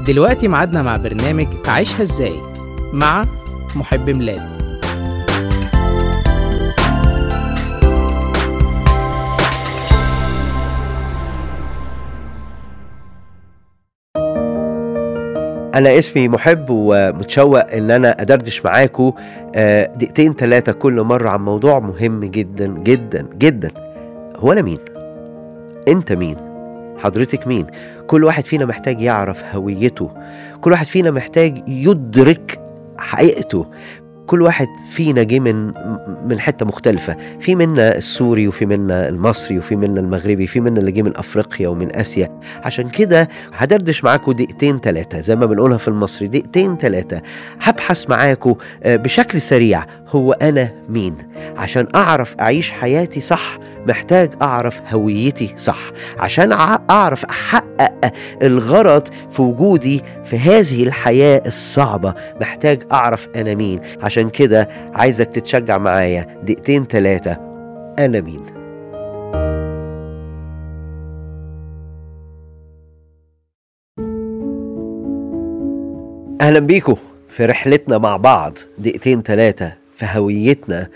دلوقتي ميعادنا مع برنامج عيشها ازاي مع محب ميلاد انا اسمي محب ومتشوق ان انا ادردش معاكم آه، دقيقتين ثلاثه كل مره عن موضوع مهم جدا جدا جدا هو انا مين انت مين حضرتك مين كل واحد فينا محتاج يعرف هويته كل واحد فينا محتاج يدرك حقيقته كل واحد فينا جه من من حته مختلفه في منا السوري وفي منا المصري وفي منا المغربي في منا اللي جه من افريقيا ومن اسيا عشان كده هدردش معاكم دقيقتين ثلاثه زي ما بنقولها في المصري دقيقتين ثلاثه هبحث معاكم آه، بشكل سريع هو انا مين عشان اعرف اعيش حياتي صح محتاج اعرف هويتي صح عشان أع- اعرف احقق الغرض في وجودي في هذه الحياه الصعبه محتاج اعرف انا مين عشان كده عايزك تتشجع معايا دقيقتين ثلاثه انا مين اهلا بيكم في رحلتنا مع بعض دقيقتين ثلاثه في هويتنا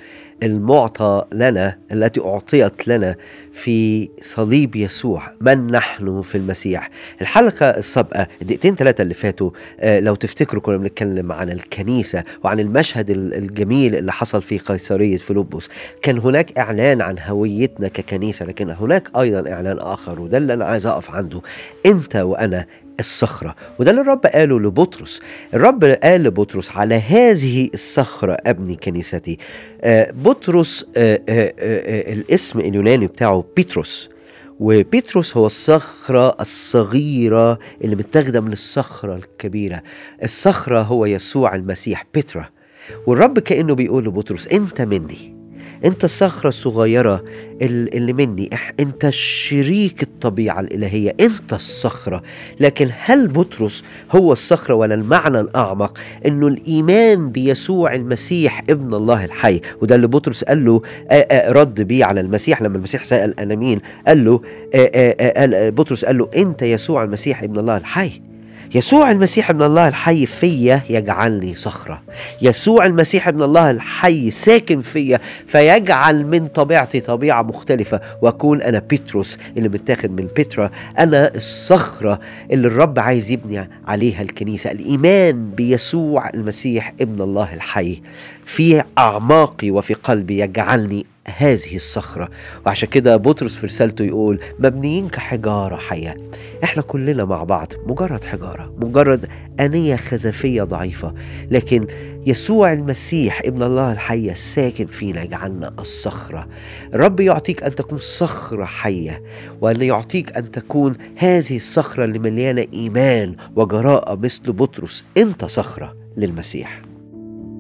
المعطى لنا التي اعطيت لنا في صليب يسوع من نحن في المسيح الحلقه السابقه الدقيقتين ثلاثه اللي فاتوا آه، لو تفتكروا كنا بنتكلم عن الكنيسه وعن المشهد ال- الجميل اللي حصل في قيصريه فيلبس كان هناك اعلان عن هويتنا ككنيسه لكن هناك ايضا اعلان اخر وده اللي انا عايز اقف عنده انت وانا الصخرة وده اللي الرب قاله لبطرس الرب قال لبطرس على هذه الصخرة أبني كنيستي آه، بطرس آه، آه، آه، الاسم اليوناني بتاعه بيتروس وبيتروس هو الصخرة الصغيرة اللي متاخدة من الصخرة الكبيرة الصخرة هو يسوع المسيح بترا والرب كأنه بيقول لبطرس أنت مني انت الصخرة الصغيرة ال- اللي مني إح- انت شريك الطبيعة الإلهية انت الصخرة لكن هل بطرس هو الصخرة ولا المعنى الأعمق انه الإيمان بيسوع المسيح ابن الله الحي وده اللي بطرس قال له آآ آآ رد بيه على المسيح لما المسيح سأل أنا مين قال له آآ آآ قال بطرس قال له انت يسوع المسيح ابن الله الحي يسوع المسيح ابن الله الحي فيا يجعلني صخرة يسوع المسيح ابن الله الحي ساكن فيا فيجعل من طبيعتي طبيعة مختلفة وأكون أنا بيتروس اللي متاخد من بيترا أنا الصخرة اللي الرب عايز يبني عليها الكنيسة الإيمان بيسوع المسيح ابن الله الحي في أعماقي وفي قلبي يجعلني هذه الصخرة وعشان كده بطرس في رسالته يقول مبنيين كحجارة حية احنا كلنا مع بعض مجرد حجارة مجرد أنية خزفية ضعيفة لكن يسوع المسيح ابن الله الحي الساكن فينا يجعلنا الصخرة الرب يعطيك أن تكون صخرة حية وأن يعطيك أن تكون هذه الصخرة اللي مليانة إيمان وجراءة مثل بطرس أنت صخرة للمسيح